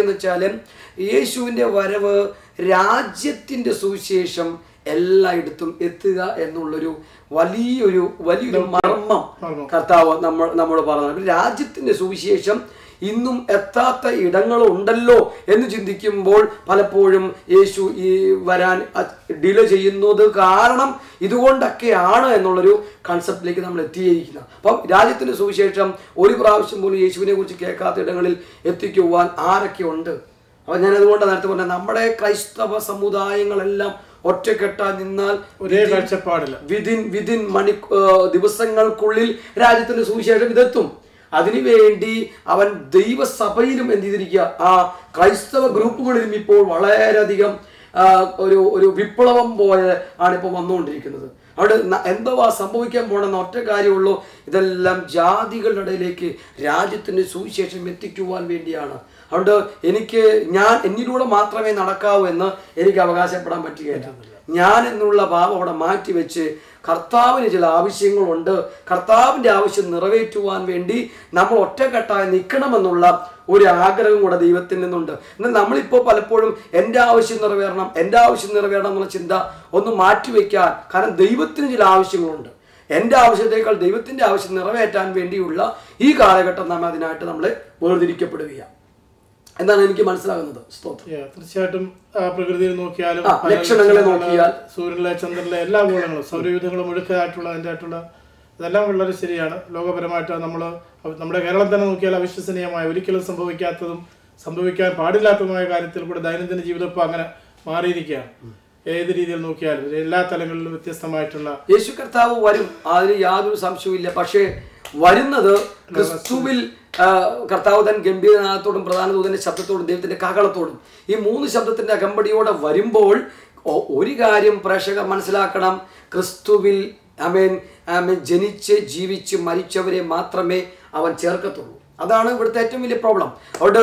പറയുന്നത് വെച്ചാൽ യേശുവിൻ്റെ വരവ് രാജ്യത്തിൻ്റെ സുവിശേഷം എല്ലായിടത്തും എത്തുക എന്നുള്ളൊരു വലിയൊരു വലിയൊരു മർമ്മം മർമ്മം. കർത്താവ് നമ്മൾ നമ്മോട് പറഞ്ഞു രാജ്യത്തിന്റെ സുവിശേഷം ഇന്നും എത്താത്ത ഇടങ്ങളുണ്ടല്ലോ എന്ന് ചിന്തിക്കുമ്പോൾ പലപ്പോഴും യേശു ഈ വരാൻ ഡിലേ ചെയ്യുന്നത് കാരണം ഇതുകൊണ്ടൊക്കെയാണ് എന്നുള്ളൊരു കൺസെപ്റ്റിലേക്ക് നമ്മൾ എത്തിയിരിക്കുന്നത് അപ്പം രാജ്യത്തിന്റെ സുവിശേഷം ഒരു പ്രാവശ്യം പോലും യേശുവിനെ കുറിച്ച് കേൾക്കാത്ത ഇടങ്ങളിൽ എത്തിക്കുവാൻ ആരൊക്കെ ഉണ്ട് അപ്പം ഞാൻ അതുകൊണ്ട് നേരത്തെ പറഞ്ഞ നമ്മുടെ ക്രൈസ്തവ സമുദായങ്ങളെല്ലാം ഒറ്റക്കെട്ടായി നിന്നാൽ ഒരേ കാഴ്ചപ്പാടില്ല വിതിൻ വിതിൻ മണി ഏഹ് ദിവസങ്ങൾക്കുള്ളിൽ രാജ്യത്തിന്റെ സുവിശേഷം ഇതെത്തും അതിനുവേണ്ടി അവൻ ദൈവസഭയിലും എന്ത് ചെയ്തിരിക്കുക ആ ക്രൈസ്തവ ഗ്രൂപ്പുകളിലും ഇപ്പോൾ വളരെയധികം ആ, ഒരു ഒരു വിപ്ലവം പോലെ ആണ് ഇപ്പോൾ വന്നുകൊണ്ടിരിക്കുന്നത് അവിടെ ന- എന്തോ ആ സംഭവിക്കാൻ പോണെന്ന ഒറ്റ കാര്യമുള്ളൂ ഇതെല്ലാം ജാതികളുടെ ഇടയിലേക്ക് രാജ്യത്തിന്റെ സുവിശേഷം എത്തിക്കുവാൻ വേണ്ടിയാണ് അതുകൊണ്ട് എനിക്ക് ഞാൻ എന്നിലൂടെ മാത്രമേ നടക്കാവൂ എന്ന് എനിക്ക് അവകാശപ്പെടാൻ പറ്റുകയില്ല ഞാൻ എന്നുള്ള ഭാവം അവിടെ മാറ്റിവെച്ച് കർത്താവിന് ചില ആവശ്യങ്ങളുണ്ട് കർത്താവിൻ്റെ ആവശ്യം നിറവേറ്റുവാൻ വേണ്ടി നമ്മൾ ഒറ്റക്കെട്ടായി നിൽക്കണമെന്നുള്ള ഒരു ആഗ്രഹം കൂടെ ദൈവത്തിൽ നിന്നുണ്ട് എന്നാൽ നമ്മളിപ്പോൾ പലപ്പോഴും എൻ്റെ ആവശ്യം നിറവേറണം എൻ്റെ ആവശ്യം നിറവേറണം എന്നുള്ള ചിന്ത ഒന്ന് മാറ്റിവെക്കാൻ കാരണം ദൈവത്തിന് ചില ആവശ്യങ്ങളുണ്ട് എൻ്റെ ആവശ്യത്തേക്കാൾ ദൈവത്തിൻ്റെ ആവശ്യം നിറവേറ്റാൻ വേണ്ടിയുള്ള ഈ കാലഘട്ടം നാം അതിനായിട്ട് നമ്മൾ വേർതിരിക്കപ്പെടുകയാണ് എന്നാണ് എനിക്ക് മനസ്സിലാകുന്നത് സ്തോത്രം Yeah, തീർച്ചയായിട്ടും ആ, പ്രകൃതിയിൽ നോക്കിയാലും ആ, പല ലക്ഷണങ്ങളെ ലക്ഷണങ്ങള് നോക്കിയാൽ. സൂര്യനിലെ ചന്ദ്രനിലെ എല്ലാ ഗോളങ്ങളും സൗരയൂഥങ്ങളും ഒഴുക്കായിട്ടുള്ള അതിൻ്റെ ആയിട്ടുള്ള ഇതെല്ലാം വളരെ ശരിയാണ് ലോകപരമായിട്ട് നമ്മൾ നമ്മുടെ കേരളം തന്നെ നോക്കിയാൽ അവിശ്വസനീയമായ ഒരിക്കലും സംഭവിക്കാത്തതും സംഭവിക്കാൻ പാടില്ലാത്തതുമായ കാര്യത്തിൽ കൂടെ ദൈനംദിന ജീവിതം ഇപ്പോൾ അങ്ങനെ മാറിയിരിക്കുകയാണ് ഏത് രീതിയിൽ നോക്കിയാലും എല്ലാ തലങ്ങളിലും വ്യത്യസ്തമായിട്ടുള്ള യേശു കർത്താവ് വരും അതിന് യാതൊരു സംശയവുമില്ല പക്ഷേ വരുന്നത് ക്രിസ്തുവിൽ ആ, കർത്താവ് തൻ ഗംഭീരനാഥത്തോടും പ്രധാന ദൂതന്റെ ശബ്ദത്തോടും ദൈവത്തിന്റെ കാകളത്തോടും ഈ മൂന്ന് ശബ്ദത്തിന്റെ അകമ്പടിയോടെ വരുമ്പോൾ ഒ- ഒരു കാര്യം പ്രേക്ഷകർ മനസ്സിലാക്കണം ക്രിസ്തുവിൽ അമേൻ ആമേൻ ജനിച്ച് ജീവിച്ച് മരിച്ചവരെ മാത്രമേ അവൻ ചേർക്കത്തുള്ളൂ അതാണ് ഇവിടുത്തെ ഏറ്റവും വലിയ പ്രോബ്ലം അതുകൊണ്ട്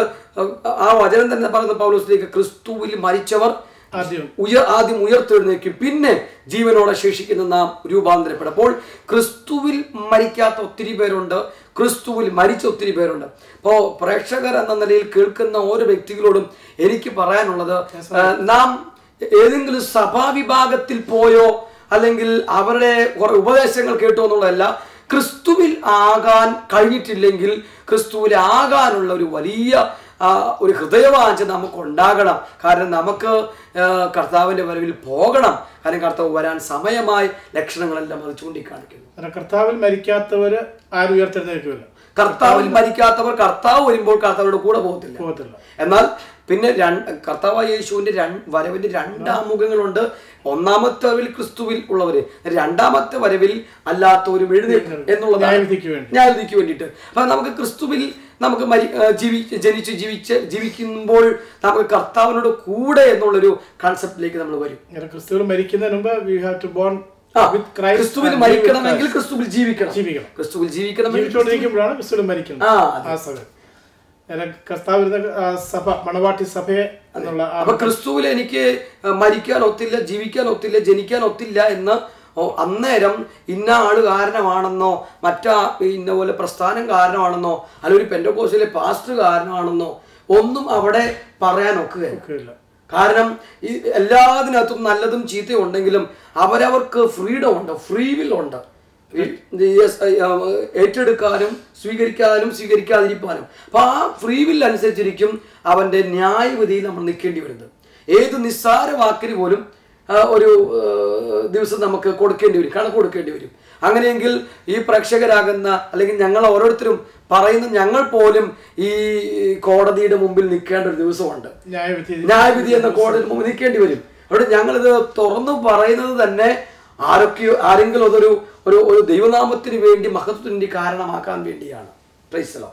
ആ വചനം തന്നെ പറയുന്ന പൗലോസിലേക്ക് ക്രിസ്തുവിൽ മരിച്ചവർ ആദ്യം ഉയർ ആദ്യം ഉയർത്തെഴുന്നേക്കും പിന്നെ ജീവനോടെ ശേഷിക്കുന്ന നാം രൂപാന്തരപ്പെടും അപ്പോൾ ക്രിസ്തുവിൽ മരിക്കാത്ത ഒത്തിരി പേരുണ്ട് ക്രിസ്തുവിൽ മരിച്ച ഒത്തിരി പേരുണ്ട് അപ്പോൾ പ്രേക്ഷകർ എന്ന നിലയിൽ കേൾക്കുന്ന ഓരോ വ്യക്തികളോടും എനിക്ക് പറയാനുള്ളത് ആ, നാം ഏതെങ്കിലും സഭാവിഭാഗത്തിൽ പോയോ അല്ലെങ്കിൽ അവരുടെ കുറെ ഉപദേശങ്ങൾ കേട്ടോ എന്നുള്ളതല്ല ക്രിസ്തുവിൽ ആകാൻ കഴിഞ്ഞിട്ടില്ലെങ്കിൽ ക്രിസ്തുവിൽ ആകാനുള്ള ഒരു വലിയ ആ, ഒരു ഹൃദയവാഞ്ച നമുക്ക് ഉണ്ടാകണം കാരണം നമുക്ക് ആ, കർത്താവിന്റെ വരവിൽ പോകണം കാരണം കർത്താവ് വരാൻ സമയമായി ലക്ഷണങ്ങളെല്ലാം അത് ചൂണ്ടിക്കാണിക്കുന്നു അങ്ങനെ കർത്താവിൽ മരിക്കാത്തവര് ആരും ഉയർത്തെഴുന്നേൽക്കില്ല കർത്താവിൽ മരിക്കാത്തവർ കർത്താവ് വരുമ്പോൾ കർത്താവിന്റെ കൂടെ പോകത്തില്ല പോകത്തില്ല എന്നാൽ പിന്നെ രണ്ട് കർത്താവായ യേശുവിന്റെ രണ്ട് വരവിന്റെ രണ്ടാം മുഖങ്ങളുണ്ട് ഒന്നാമത്തെ വരവിൽ ക്രിസ്തുവിൽ ഉള്ളവര് രണ്ടാമത്തെ വരവിൽ അല്ലാത്തവരും എഴുന്നേൽക്കും എന്നുള്ളതാണ് ന്യായവിധിക്ക് വേണ്ടി ന്യായവിധിക്ക് വേണ്ടിയിട്ട് അപ്പൊ നമുക്ക് ക്രിസ്തുവിൽ നമുക്ക് മരി ആ, ജീവി ജനിച്ച് ജീവിച്ച് ജീവിക്കുമ്പോൾ നമുക്ക് കർത്താവിനോട് കൂടെ എന്നുള്ളൊരു കൺസെപ്റ്റിലേക്ക് നമ്മൾ വരും അങ്ങനെ ക്രിസ്തുവിൽ മരിക്കുന്നതിന് മുമ്പ് വി ഹാവ് ടു ബോൺ ആ, വിത്ത് ക്രൈസ്റ്റ് ക്രിസ്തുവിൽ മരിക്കണമെങ്കിൽ ക്രിസ്തുവിൽ ജീവിക്കണം ജീവിക്കണം ക്രിസ്തുവിൽ ജീവിക്കണമെങ്കിൽ ജീവിച്ചുകൊണ്ടിരിക്കുമ്പോഴാണ് ക്രിസ്തുവിൽ മരിക്കുന്നത് ആ ആ സമയം അങ്ങനെ കർത്താവ് ഇരുന്ന, ആ, സഭ മണവാട്ടി സഭയെ എന്നുള്ള ആ അപ്പൊ ക്രിസ്തുവിൽ എനിക്ക് മരിക്കാൻ ഒത്തില്ല ജീവിക്കാൻ ഒത്തില്ല ജനിക്കാൻ ഒത്തില്ല എന്ന് ഓ, അന്നേരം ഇന്ന ആള് കാരണമാണെന്നോ മറ്റാ ഇന്ന പോലെ പ്രസ്ഥാനം കാരണമാണെന്നോ അല്ലെങ്കിൽ ഒരു പെൻഡോക്കോസിലെ പാസ്റ്റർ കാരണമാണെന്നോ ഒന്നും അവിടെ പറയാൻ ഒക്കുകയില്ല ഒക്കെയില്ല. കാരണം ഈ എല്ലാത്തിനകത്തും നല്ലതും ചീത്തയും ഉണ്ടെങ്കിലും അവരവർക്ക് ഫ്രീഡം ഉണ്ട് ഫ്രീ വിൽ ഉണ്ട് ഈ yes, ആ, ഏറ്റെടുക്കാനും സ്വീകരിക്കാനും സ്വീകരിക്കാതിരിക്കാനും അപ്പൊ ആ ഫ്രീ വിൽ അനുസരിച്ചിരിക്കും അവന്റെ ന്യായവിധിയിൽ നമ്മൾ നിൽക്കേണ്ടി വരുന്നത് ഏത് നിസ്സാര വാക്കിന് പോലും ആ, ഒരു ആ, ദിവസം നമുക്ക് കൊടുക്കേണ്ടി വരും കണക്ക് കൊടുക്കേണ്ടി വരും അങ്ങനെയെങ്കിൽ ഈ പ്രേക്ഷകരാകുന്ന അല്ലെങ്കിൽ ഞങ്ങൾ ഓരോരുത്തരും പറയുന്ന ഞങ്ങൾ പോലും ഈ കോടതിയുടെ മുമ്പിൽ നിൽക്കേണ്ട ഒരു ദിവസമുണ്ട് ന്യായവിധി ന്യായവിധി എന്ന കോടതി മുമ്പ് നിൽക്കേണ്ടി വരും അവിടെ ഞങ്ങളിത് തുറന്നു പറയുന്നത് തന്നെ ആരൊക്കെയോ ആരെങ്കിലും അതൊരു ഒരു ഒരു ദൈവനാമത്തിന് വേണ്ടി മഹത്വത്തിന് കാരണമാക്കാൻ വേണ്ടിയാണ് പ്രൈസലോ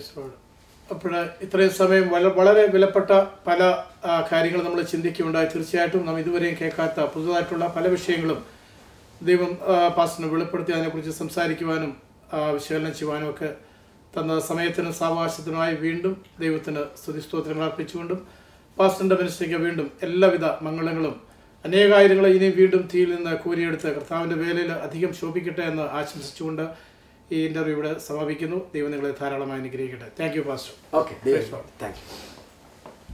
അപ്പോൾ ഇത്രയും സമയം വള- വളരെ വിലപ്പെട്ട പല ആ, കാര്യങ്ങൾ നമ്മൾ ചിന്തിക്കുകയുണ്ടായി തീർച്ചയായിട്ടും നാം ഇതുവരെയും കേൾക്കാത്ത പുതുതായിട്ടുള്ള പല വിഷയങ്ങളും ദൈവം ആ, പാസ്റ്ററിനെ വെളിപ്പെടുത്തി അതിനെക്കുറിച്ച് സംസാരിക്കുവാനും ആ, വിശകലനം ചെയ്യുവാനും ഒക്കെ തന്ന സമയത്തിനും സാവകാശത്തിനുമായി വീണ്ടും ദൈവത്തിന് സ്തുതിസ്തോത്രങ്ങൾ അർപ്പിച്ചുകൊണ്ടും പാസ്റ്ററിൻ്റെ മിനിസ്ട്രിക്ക് വീണ്ടും എല്ലാവിധ മംഗളങ്ങളും അനേകായിരങ്ങളെ ഇനി വീണ്ടും തീയിൽ നിന്ന് കൂരിയെടുത്ത് കർത്താവിൻ്റെ വേലയിൽ അധികം ശോഭിക്കട്ടെ എന്ന് ആശംസിച്ചുകൊണ്ട് ഈ ഇന്റർവ്യൂ ഇവിടെ സമാപിക്കുന്നു ദൈവം നിങ്ങളെ ധാരാളമായി അനുഗ്രഹിക്കട്ടെ thank you pastor okay thank you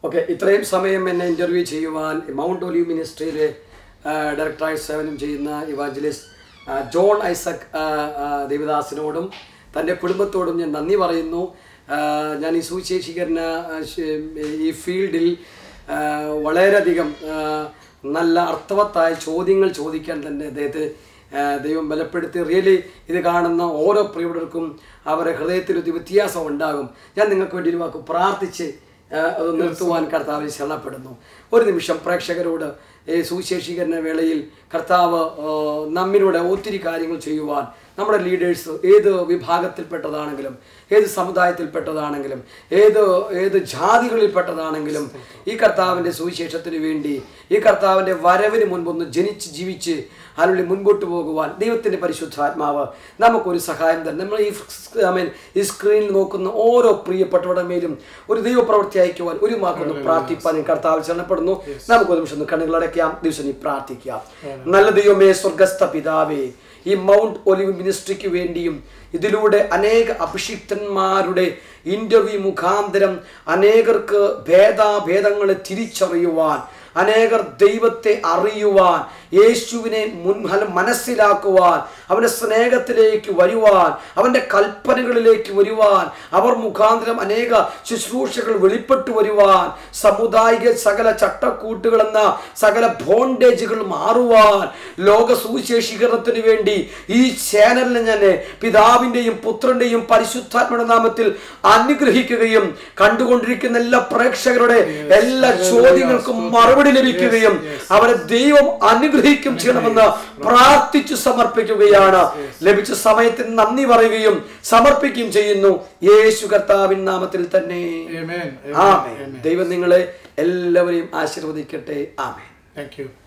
okay ഇത്രയും സമയം എന്നെ ഇൻ്റർവ്യൂ ചെയ്യുവാൻ മൗണ്ട് ഒലിവ് മിനിസ്ട്രിയിലെ ഡയറക്ടറായി സേവനം ചെയ്യുന്ന ഇവാഞ്ചലിസ്റ്റ് ആ, ജോൺ ഐസക് ആ, ആ, ദേവദാസിനോടും തൻ്റെ കുടുംബത്തോടും ഞാൻ നന്ദി പറയുന്നു ആ, ഞാൻ ഈ സുവിശേഷീകരണ ആ, ശ- ഈ ഫീൽഡിൽ ആ, വളരെയധികം ആ, നല്ല അർത്ഥവത്തായ ചോദ്യങ്ങൾ ചോദിക്കാൻ തന്നെ അദ്ദേഹത്തെ ആ, ദൈവം ബലപ്പെടുത്തി റിയലി ഇത് കാണുന്ന ഓരോ പ്രിയവർക്കും അവരുടെ ഹൃദയത്തിൽ ഒരു വ്യത്യാസം ഉണ്ടാകും ഞാൻ നിങ്ങൾക്ക് വേണ്ടി ഒരു വാക്ക് പ്രാർത്ഥിച്ച് ആ, അത് നിർത്തുവാൻ കർത്താവിൽ ശരണപ്പെടുന്നു ഒരു നിമിഷം പ്രേക്ഷകരോട് ഈ സുവിശേഷീകരണ വേളയിൽ കർത്താവ് ആ, നമ്മിലൂടെ ഒത്തിരി കാര്യങ്ങൾ ചെയ്യുവാൻ നമ്മുടെ ലീഡേഴ്സ് ഏത് വിഭാഗത്തിൽപ്പെട്ടതാണെങ്കിലും ഏത് സമുദായത്തിൽപ്പെട്ടതാണെങ്കിലും ഏത് ഏത് ജാതികളിൽപ്പെട്ടതാണെങ്കിലും ഈ കർത്താവിൻ്റെ സുവിശേഷത്തിന് വേണ്ടി ഈ കർത്താവിൻ്റെ വരവിന് മുൻപൊന്ന് ജനിച്ച് ജീവിച്ച് അതിനുള്ളിൽ മുൻപോട്ട് പോകുവാൻ ദൈവത്തിൻ്റെ പരിശുദ്ധാത്മാവ് നമുക്കൊരു സഹായം തന്നെ നമ്മൾ ഈ ഐ മീൻ ഈ സ്ക്രീനിൽ നോക്കുന്ന ഓരോ പ്രിയപ്പെട്ടവരുടെ മേലും ഒരു ദൈവപ്രവൃത്തി അയക്കുവാൻ ഒരു മാക്കൊന്ന് പ്രാർത്ഥിപ്പാൻ ഈ കർത്താവ് ശരണപ്പെടുന്നു നമുക്ക് ഒരു നിമിഷം ഒന്ന് കണ്ണുകളടയ്ക്കാം ദിവസം ഈ പ്രാർത്ഥിക്കാം നല്ല ദൈവമേ സ്വർഗസ്ഥ പിതാവേ ഈ മൗണ്ട് ഒലിവ് മിനിസ്ട്രിക്ക് വേണ്ടിയും ഇതിലൂടെ അനേക അഭിഷിക്തന്മാരുടെ ഇന്റർവ്യൂ മുഖാന്തരം അനേകർക്ക് ഭേദാഭേദങ്ങളെ തിരിച്ചറിയുവാൻ അനേകർ ദൈവത്തെ അറിയുവാൻ യേശുവിനെ മുൻ ഫലം മനസ്സിലാക്കുവാൻ അവൻ്റെ സ്നേഹത്തിലേക്ക് വരുവാൻ അവൻ്റെ കൽപ്പനകളിലേക്ക് വരുവാൻ അവർ മുഖാന്തരം അനേക ശുശ്രൂഷകൾ വെളിപ്പെട്ടു വരുവാൻ സമുദായിക സകല ചട്ടക്കൂട്ടുകളെന്ന സകല ബോണ്ടേജുകൾ മാറുവാൻ ലോക സുവിശേഷീകരണത്തിന് വേണ്ടി ഈ ചാനലിനെ ഞാൻ പിതാവിൻ്റെയും പുത്രൻ്റെയും പരിശുദ്ധാത്മയുടെ നാമത്തിൽ അനുഗ്രഹിക്കുകയും കണ്ടുകൊണ്ടിരിക്കുന്ന എല്ലാ പ്രേക്ഷകരുടെ എല്ലാ ചോദ്യങ്ങൾക്കും മറുപടി ലഭിക്കുകയും അവരെ ദൈവം അനുഗ്രഹിക്കും ചെയ്യണമെന്ന് പ്രാർത്ഥിച്ചു സമർപ്പിക്കുകയാണ് ലഭിച്ച സമയത്തിന് നന്ദി പറയുകയും സമർപ്പിക്കുകയും ചെയ്യുന്നു യേശു കർത്താവിൻ നാമത്തിൽ തന്നെ Amen. ആമേൻ ദൈവം നിങ്ങളെ എല്ലാവരെയും ആശീർവദിക്കട്ടെ ആമേൻ Thank you.